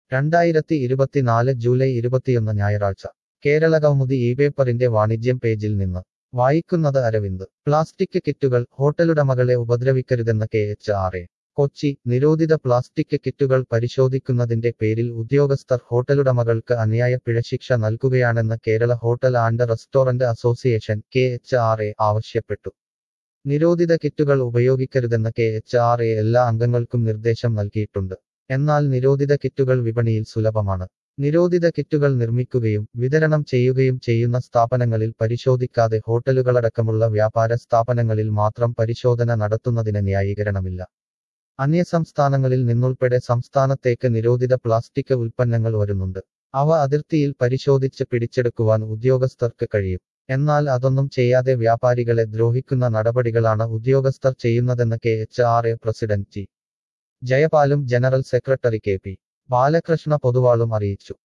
രണ്ടായിരത്തി ഇരുപത്തിനാല് ജൂലൈ ഇരുപത്തിയൊന്ന് ഞായറാഴ്ച കേരള കൗമുദി ഈ പേപ്പറിന്റെ വാണിജ്യം പേജിൽ നിന്ന് വായിക്കുന്നത് അരവിന്ദ് പ്ലാസ്റ്റിക് കിറ്റുകൾ ഹോട്ടലുടമകളെ ഉപദ്രവിക്കരുതെന്ന K H R A Kochi നിരോധിത പ്ലാസ്റ്റിക് കിറ്റുകൾ പരിശോധിക്കുന്നതിന്റെ പേരിൽ ഉദ്യോഗസ്ഥർ ഹോട്ടലുടമകൾക്ക് അന്യായ പിഴശിക്ഷ നൽകുകയാണെന്ന് Kerala hotel and restaurant association K H R A ആവശ്യപ്പെട്ടു നിരോധിത കിറ്റുകൾ ഉപയോഗിക്കരുതെന്ന് കെ എച്ച് ആർ എ എല്ലാ അംഗങ്ങൾക്കും നിർദ്ദേശം നൽകിയിട്ടുണ്ട് എന്നാൽ നിരോധിത കിറ്റുകൾ വിപണിയിൽ സുലഭമാണ് നിരോധിത കിറ്റുകൾ നിർമ്മിക്കുകയും വിതരണം ചെയ്യുകയും ചെയ്യുന്ന സ്ഥാപനങ്ങളിൽ പരിശോധിക്കാതെ ഹോട്ടലുകളടക്കമുള്ള വ്യാപാര സ്ഥാപനങ്ങളിൽ മാത്രം പരിശോധന നടത്തുന്നതിന് ന്യായീകരണമില്ല അന്യസംസ്ഥാനങ്ങളിൽ നിന്നുൾപ്പെടെ സംസ്ഥാനത്തേക്ക് നിരോധിത പ്ലാസ്റ്റിക് ഉൽപ്പന്നങ്ങൾ വരുന്നുണ്ട് അവ അതിർത്തിയിൽ പരിശോധിച്ച് പിടിച്ചെടുക്കുവാൻ ഉദ്യോഗസ്ഥർക്ക് കഴിയും എന്നാൽ അതൊന്നും ചെയ്യാതെ വ്യാപാരികളെ ദ്രോഹിക്കുന്ന നടപടികളാണ് ഉദ്യോഗസ്ഥർ ചെയ്യുന്നതെന്ന് K H R A president G ജയപാലും general secretary K P Balakrishna പൊതുവാളും അറിയിച്ചു